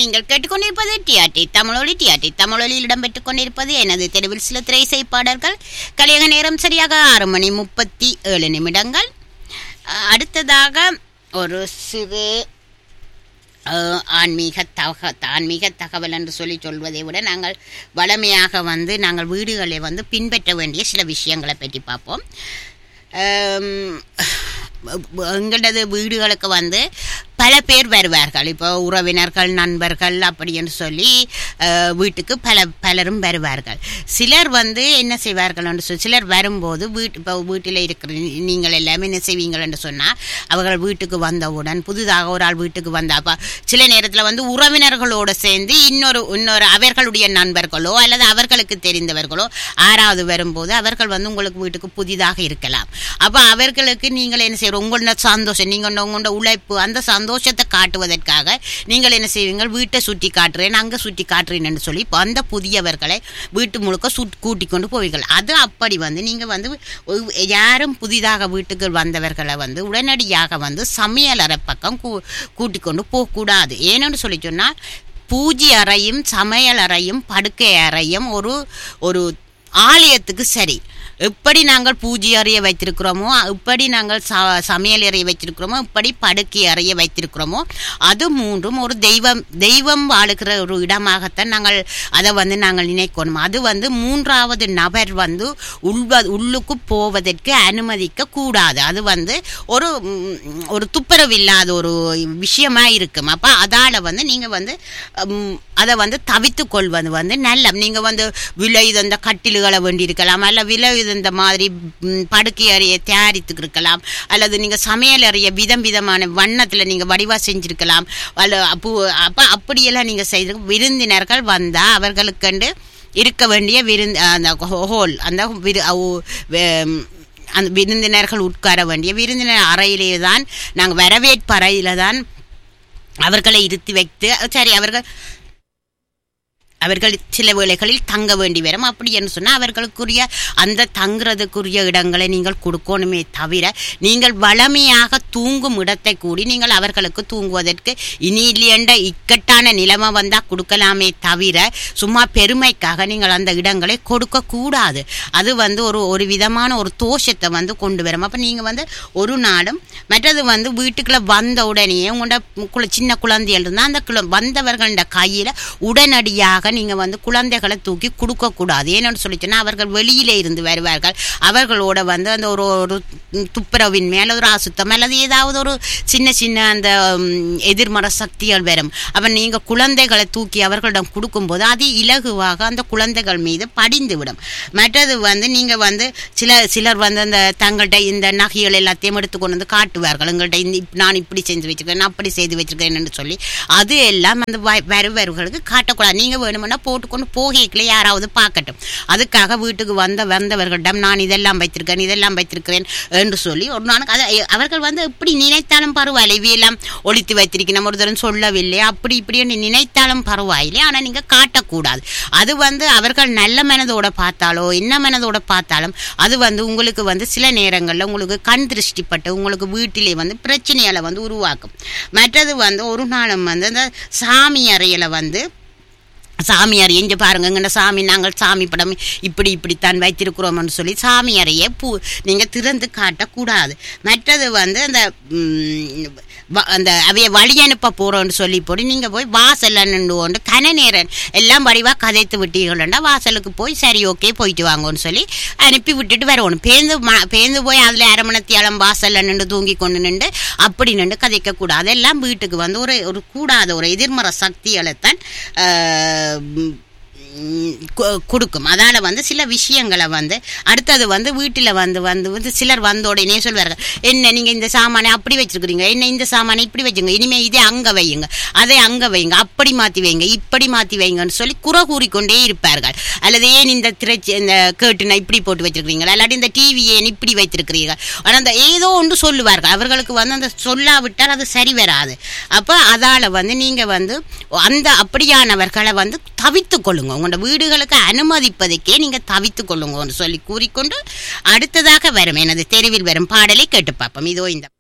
நீங்கள் கேட்டுக்கொண்டிருப்பது டிஆர்டி தமிழொலி டிஆர்டி தமிழொலியில் இடம்பெற்றுக் கொண்டிருப்பது எனது தெருவில் சில திரைசை பாடல்கள் கலியக நேரம் சரியாக ஆறு மணி முப்பத்தி ஏழு நிமிடங்கள் அஹ், அடுத்ததாக ஒரு சிறு அஹ், ஆன்மீக தக ஆன்மீக தகவல் என்று சொல்லி சொல்வதை விட நாங்கள் வளமையாக வந்து நாங்கள் வீடுகளில் வந்து பின்பற்ற வேண்டிய சில விஷயங்களை பற்றி பார்ப்போம் அம், எங்களது வீடுகளுக்கு வந்து பல பேர் வருவார்கள் இப்போ உறவினர்கள் நண்பர்கள் அப்படின்னு சொல்லி அஹ், வீட்டுக்கு பல பலரும் வருவார்கள் சிலர் வந்து என்ன செய்வார்கள் சொல்லி சிலர் வரும்போது வீட்டு இப்போ வீட்டில் இருக்கிற நீங்கள் எல்லாமே என்ன செய்வீங்கள் என்று சொன்னால் அவர்கள் வீட்டுக்கு வந்தவுடன் புதிதாக ஒரு ஆள் வீட்டுக்கு வந்தா அப்ப சில நேரத்தில் வந்து உறவினர்களோடு சேர்ந்து இன்னொரு இன்னொரு அவர்களுடைய நண்பர்களோ அல்லது அவர்களுக்கு தெரிந்தவர்களோ ஆறாவது வரும்போது அவர்கள் வந்து உங்களுக்கு வீட்டுக்கு புதிதாக இருக்கலாம் அப்போ அவர்களுக்கு நீங்கள் என்ன செய்யணும் உங்களோட சந்தோஷம் நீங்கள் உங்களோட உழைப்பு அந்த சந்தோஷத்தை காட்டுவதற்காக நீங்கள் என்ன செய்வீங்க வீட்டை சுற்றி காட்டுறேன் அங்கே சுற்றி காட்டுறேன்னு சொல்லி இப்போ அந்த புதியவர்களை வீட்டு முழுக்க சுட் கூட்டி கொண்டு போவீர்கள் அது அப்படி வந்து நீங்கள் வந்து ஒ- யாரும் புதிதாக வீட்டுக்கு வந்தவர்களை வந்து உடனடியாக வந்து சமையலறை பக்கம் கூ கூட்டி கொண்டு போகக்கூடாது ஏன்னு சொல்லி சொன்னால் பூஜை அறையும் சமையல் அறையும் படுக்கை அறையும் ஒரு ஒரு ஆலயத்துக்கு சரி எப்படி நாங்கள் பூஜை அறையை வைத்திருக்கிறோமோ எப்படி நாங்கள் ச சமையல் அறையை வைத்திருக்கிறோமோ இப்படி படுக்கை அறையை வைத்திருக்கிறோமோ அது மூன்றும் ஒரு தெய்வம் தெய்வம் வாழுகிற ஒரு இடமாகத்தான் நாங்கள் அதை வந்து நாங்கள் நினைக்கணும் அது வந்து மூன்றாவது நபர் வந்து உள்வ உள்ளுக்கு போவதற்கு அனுமதிக்க கூடாது அது வந்து ஒரு ம், ஒரு துப்புரவு இல்லாத ஒரு விஷயமா இருக்கும் அப்போ அதால் வந்து நீங்கள் வந்து ம், அதை வந்து தவித்து கொள்வது வந்து நல்ல நீங்கள் வந்து விலை இந்த கட்டில்களை வேண்டியிருக்கலாம் அல்ல விலை இந்த மாதிரி ம், படுக்கை அறையை தயாரித்து இருக்கலாம் அல்லது நீங்கள் சமையல் அறைய விதம் விதமான வண்ணத்தில் நீங்கள் வடிவாக செஞ்சிருக்கலாம் அல்ல அப்போ அப்போ அப்படியெல்லாம் நீங்கள் செய்து விருந்தினர்கள் வந்தால் அவர்களுக்கண்டு இருக்க வேண்டிய விருந்து அந்த ஹோல் அந்த விரு அவு- வே- அந்த விருந்தினர்கள் உட்கார வேண்டிய விருந்தினர் அறையிலே தான் நாங்கள் வரவேற்பு அறையில தான் அவர்களை இருத்தி வைத்து சரி அவர்கள் அவர்கள் சில வேளைகளில் தங்க வேண்டி வரும் அப்படி என்று சொன்னால் அவர்களுக்குரிய அந்த தங்குறதுக்குரிய இடங்களை நீங்கள் கொடுக்கணுமே தவிர நீங்கள் வளமையாக தூங்கும் இடத்தை கூடி நீங்கள் அவர்களுக்கு தூங்குவதற்கு இனி இல்லையண்ட இக்கட்டான நிலைமை வந்தால் கொடுக்கலாமே தவிர சும்மா பெருமைக்காக நீங்கள் அந்த இடங்களை கொடுக்க கூடாது அது வந்து ஒரு ஒரு விதமான ஒரு தோஷத்தை வந்து கொண்டு வரும் அப்போ நீங்கள் வந்து ஒரு நாளும் மற்றது வந்து வீட்டுக்குள்ள வந்த உடனே உங்களோட குழ- சின்ன குழந்தைகள் இருந்தால் அந்த குழ வந்தவர்களோட கையில் உடனடியாக நீங்கள் வந்து குழந்தைகளை தூக்கி கொடுக்கக்கூடாது ஏன்னு சொல்லிச்சுன்னா அவர்கள் வெளியிலே இருந்து வருவார்கள் அவர்களோட வந்து அந்த ஒரு ஒரு துப்புரவின் மேலே ஒரு அசுத்தம் அல்லது ஏதாவது ஒரு சின்ன சின்ன அந்த ம், எதிர்மறை சக்திகள் வரும் அப்போ நீங்கள் குழந்தைகளை தூக்கி அவர்களிடம் கொடுக்கும்போது அது இலகுவாக அந்த குழந்தைகள் மீது படிந்து விடும் மற்றது வந்து நீங்கள் வந்து சில சிலர் வந்து அந்த தங்கள்கிட்ட இந்த நகைகள் எல்லாத்தையும் எடுத்து கொண்டு வந்து காட்டுவார்கள் எங்கள்கிட்ட இந்த இப்- நான் இப்படி செஞ்சு வச்சிருக்கேன் நான் அப்படி செய்து வச்சிருக்கேன்னு சொல்லி அது எல்லாம் அந்த வ- வருவர்களுக்கு காட்டக்கூடாது நீங்கள் வேணுமென்னா போட்டுக்கொண்டு போகைக்குள்ளே யாராவது பார்க்கட்டும் அதுக்காக வீட்டுக்கு வந்த வந்தவர்களிடம் நான் இதெல்லாம் வைத்திருக்கேன் இதெல்லாம் வைத்திருக்கிறேன் என்று சொல்லி ஒரு நாளுக்கு அதை அவர்கள் வந்து எப்படி நினைத்தாலும் பரவாயில்லை இவையெல்லாம் ஒழித்து வைத்திருக்கணும் ஒரு தரம் சொல்லவில்லை அப்படி இப்படின்னு நினைத்தாலும் பரவாயில்லை ஆனால் நீங்கள் காட்டக்கூடாது அது வந்து அவர்கள் நல்ல மனதோட பார்த்தாலோ என்ன மனதோட பார்த்தாலும் அது வந்து உங்களுக்கு வந்து சில நேரங்களில் உங்களுக்கு கண் திருஷ்டிப்பட்டு உங்களுக்கு வீட்டிலே வந்து பிரச்சனைகளை வந்து உருவாக்கும் மற்றது வந்து ஒரு நாளும் வந்து அந்த சாமி அறையில் வந்து சாமியார் எங்க பாருங்க இங்கே சாமி நாங்கள் சாமி படம் இப்படி இப்படித்தான் வைத்திருக்கிறோம்னு சொல்லி சாமி அறையை பூ நீங்கள் திறந்து காட்டக்கூடாது மற்றது வந்து அந்த ம், வ- அந்த அவைய வழி அனுப்ப போகிறோன்னு சொல்லி போட்டு நீங்கள் போய் வாசல்ல நின்று கொண்டு கன நேரம் எல்லாம் வடிவாக கதைத்து விட்டீர்கள்னா வாசலுக்கு போய் சரி ஓகே போயிட்டு வாங்கன்னு சொல்லி அனுப்பி விட்டுட்டு வரணும் பேந்து ம பேந்து போய் அதில் அரை மணத்தியாலம் வாசல்ல நின்று தூங்கி கொண்டு நின்று அப்படி நின்று கதைக்கக்கூடாது அதெல்லாம் வீட்டுக்கு வந்து ஒரு ஒரு கூடாத ஒரு எதிர்மறை சக்திகளைத்தான் ஆஹ், ம், கொ- கொடுக்கும் அதால் வந்து சில விஷயங்களை வந்து அடுத்தது வந்து வீட்டில் வந்து வந்து வந்து சிலர் வந்த உடனே சொல்வார்கள் என்ன நீங்கள் இந்த சாமானை அப்படி வச்சிருக்கிறீங்க என்ன இந்த சாமானை இப்படி வச்சுங்க இனிமேல் இதே அங்கே வையுங்க அதை அங்கே வைங்க அப்படி மாற்றி வைங்க இப்படி மாற்றி வைங்கன்னு சொல்லி குறை கூறிக்கொண்டே இருப்பார்கள் அல்லது ஏன் இந்த திரைச்சி இந்த கேட்டுனா இப்படி போட்டு வச்சிருக்கிறீங்க இல்லாட்டி இந்த டிவி ஏன் இப்படி வைத்திருக்கிறீர்கள் ஆனால் அந்த ஏதோ ஒன்று சொல்லுவார்கள் அவர்களுக்கு வந்து அந்த சொல்லாவிட்டால் அது சரி வராது அப்போ அதால் வந்து நீங்கள் வந்து அந்த அப்படியானவர்களை வந்து தவித்து கொள்ளுங்க உங்களோட வீடுகளுக்கு அனுமதிப்பதற்கே நீங்கள் தவித்து கொள்ளுங்கன்னு சொல்லி கூறிக்கொண்டு அடுத்ததாக வரும் எனது தெருவில் வரும் பாடலை கேட்டு பார்ப்போம் இதோ இந்த